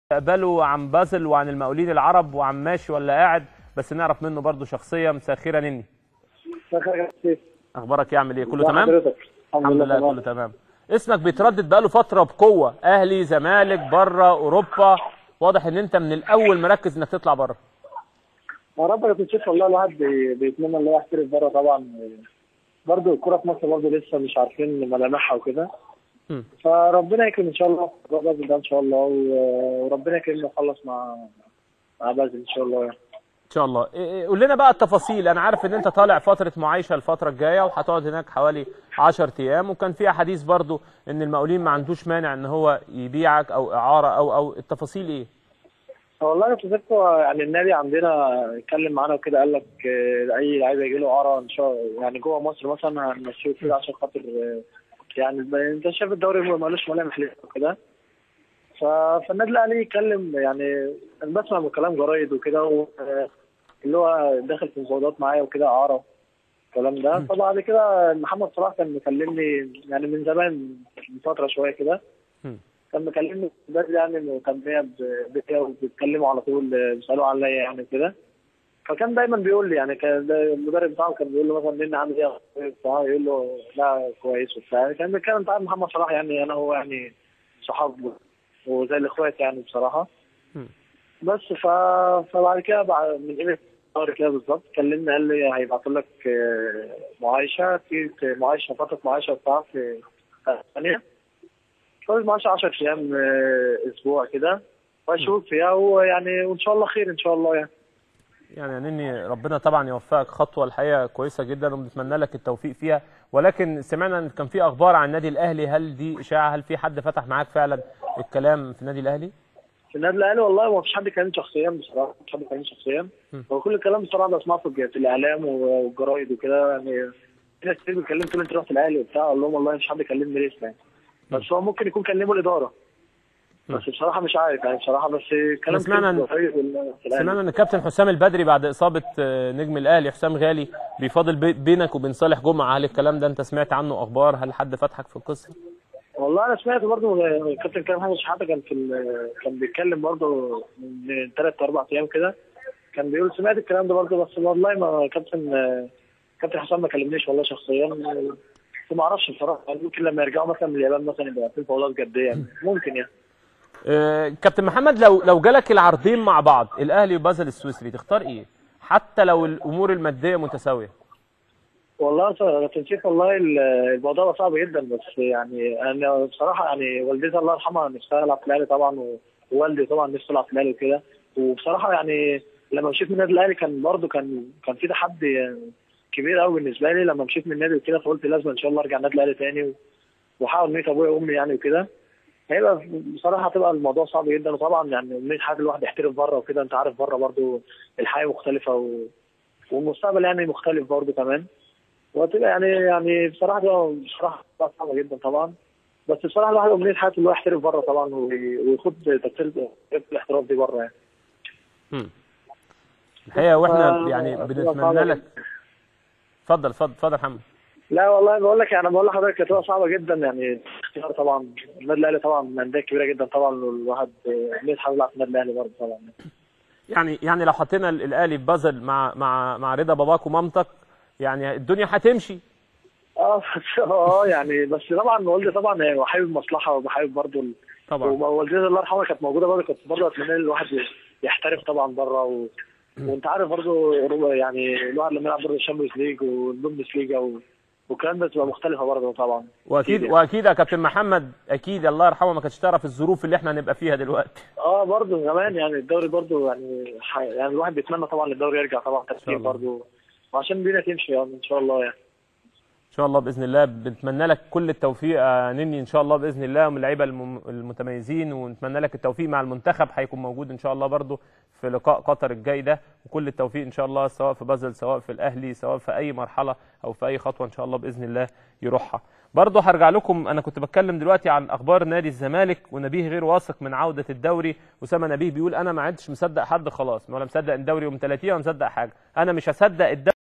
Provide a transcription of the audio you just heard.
استقباله عن بازل وعن المقاولين العرب وعن ماشي ولا قاعد بس نعرف منه برضو شخصيه مساخره نني اخبارك إيه؟ يعمل ايه كله تمام حضرتك الحمد لله كله تمام اسمك بيتردد بقاله فتره بقوه اهلي زمالك بره اوروبا واضح ان انت من الاول مركز انك تطلع بره يا رب يا كوتشيف والله الواحد بي- بيتمنى ان هو يحترف بره طبعا برضه الكوره في مصر برضه لسه مش عارفين ملامحها وكده مم. فربنا يكرم ان شاء الله في الراجل ده ان شاء الله و- وربنا يكرمنا نخلص مع مع بازل ان شاء الله يعني. ان شاء الله إيه- إيه، قول لنا بقى التفاصيل انا عارف ان انت طالع فتره معايشه الفتره الجايه وهتقعد هناك حوالي 10 ايام وكان في احاديث برضو ان المقاولين ما عندوش مانع ان هو يبيعك او اعاره او او التفاصيل ايه والله يا كوتشيف هو يعني النادي عندنا اتكلم معانا وكده قال لك آه، اي لعيب يجي له اعاره ان شاء يعني جوه مصر مثلا هنمشيه كده عشان خاطر آه، يعني ب- انت شايف الدوري مالوش ملامح لسه وكده ف- فالنادي الاهلي يتكلم يعني انا بسمع من كلام جرايد وكده و- آه، اللي هو داخل في مفاوضات معايا وكده اعاره الكلام ده فبعد كده محمد صلاح كان مكلمني يعني من زمان من فتره شويه كده مم. كان مكلمني بس يعني انه كان بيا بيا وبيتكلموا على طول بيسالوا عليا يعني كده فكان دايما بيقول لي يعني كان ده- المدرب بتاعه كان بيقول له مثلا مين عامل ايه بتاع يقول له لا كويس وبتاع كان بيتكلم انت عارف محمد صلاح يعني انا هو يعني صحاب وزي الاخوات يعني بصراحه مم. بس ف... فبعد كده بعد من قيمه شهر كده بالظبط كلمني قال لي هيبعتوا لك آه، معايشه في في معايشه فتره معايشه بتاع في ثانيه فاضل معايشه 10 ايام آه، اسبوع كده واشوف فيها ويعني وان شاء الله خير ان شاء الله يعني يعني يا نني ربنا طبعا يوفقك خطوه الحقيقه كويسه جدا وبنتمنى لك التوفيق فيها ولكن سمعنا ان كان في اخبار عن النادي الاهلي هل دي اشاعه هل في حد فتح معاك فعلا الكلام في النادي الاهلي في النادي الاهلي والله ما فيش حد كلمني شخصيا بصراحه ما فيش حد كلمني شخصيا م. هو كل الكلام بصراحه بسمعه في الج- في الاعلام والجرايد وكده يعني في ناس كتير بيتكلموا تقول انت رحت الاهلي وبتاع اقول لهم والله مش حد كلمني لسه يعني بس هو ممكن يكون كلمه الاداره م. بس بصراحه مش عارف يعني بصراحه بس كلام سمعنا كتير إن- في الجرايد وال- في الأهلي. سمعنا ان الكابتن حسام البدري بعد اصابه آه، نجم الاهلي حسام غالي بيفاضل بي- بينك وبين صالح جمعه هل الكلام ده انت سمعت عنه اخبار هل حد فتحك في القصه والله انا سمعت برضه الكابتن كريم محمد شحاته كان في ال- كان بيتكلم برضه من ثلاث اربع ايام كده كان بيقول سمعت الكلام ده برضه بس والله ما كابتن كابتن حسام ما كلمنيش والله شخصيا بس ما اعرفش بصراحه يعني ممكن لما يرجعوا مثلا من اليابان مثلا يبقى في مفاوضات جديه يعني ممكن يعني آه، كابتن محمد لو لو جالك العرضين مع بعض الاهلي وبازل السويسري تختار ايه حتى لو الامور الماديه متساويه والله يا كابتن شيخ والله ال- الموضوع صعب جدا بس يعني انا بصراحه يعني والدتي الله يرحمها نفسها تلعب في الاهلي طبعا و- ووالدي طبعا نفسه يلعب في الاهلي وكده وبصراحه يعني لما مشيت من النادي الاهلي كان برضه كان كان في تحدي كبير قوي بالنسبه لي لما مشيت من النادي وكده فقلت لازم ان شاء الله ارجع النادي الاهلي تاني و- واحاول امنيه ابويا وامي يعني وكده هيبقى بصراحه هتبقى الموضوع صعب جدا وطبعا يعني امنيه حياه الواحد يحترف بره وكده انت عارف بره برضه الحياه مختلفه و... والمستقبل يعني مختلف برضه كمان وهتبقى يعني يعني بصراحه تبقى بصراحه تبقى صعبه جدا طبعا بس بصراحه الواحد امنيه حياته اللي هو يحترف بره طبعا وي- ويخد تجربه الاحتراف دي بره يعني مم. الحقيقه واحنا ف- يعني هتبقى بنتمنى صعبة لك اتفضل اتفضل اتفضل يا محمد لا والله بقول لك يعني بقول لحضرتك هتبقى صعبه جدا يعني اختيار طبعا النادي الاهلي طبعا من الانديه كبيره جدا طبعا والواحد امنيه حياته يلعب في النادي الاهلي برضه طبعا يعني يعني لو حطينا ال- الاهلي في بازل مع مع مع رضا باباك ومامتك يعني الدنيا هتمشي اه بس- اه يعني بس طبعا والدي طبعا يعني هو حابب المصلحه وبحابب برضه ال- طبعا ووالدتي الله يرحمها كانت موجوده برضه كنت برضه اتمنى ان الواحد يحترف طبعا بره و... وانت عارف برضه يعني الواحد لما يلعب برضه الشامبيونز ليج والبوندس ليجا و... والكلام ده تبقى مختلفه برضه طبعا واكيد يعني. واكيد يا كابتن محمد اكيد الله يرحمه ما كانش تعرف الظروف اللي احنا هنبقى فيها دلوقتي اه برضه زمان يعني الدوري برضه يعني ح... يعني الواحد بيتمنى طبعا الدوري يرجع طبعا شاء ترتيب الله. برضه وعشان الدنيا تمشي يعني ان شاء الله يعني ان شاء الله باذن الله بنتمنى لك كل التوفيق يا نني ان شاء الله باذن الله ومن اللعيبه الم- المتميزين ونتمنى لك التوفيق مع المنتخب هيكون موجود ان شاء الله برضو في لقاء قطر الجاي ده وكل التوفيق ان شاء الله سواء في بازل سواء في الاهلي سواء في اي مرحله او في اي خطوه ان شاء الله باذن الله يروحها برضه هرجع لكم انا كنت بتكلم دلوقتي عن اخبار نادي الزمالك ونبيه غير واثق من عوده الدوري اسامه نبيه بيقول انا ما عدتش مصدق حد خلاص ولا مصدق الدوري يوم 30 ولا مصدق حاجه انا مش هصدق الدوري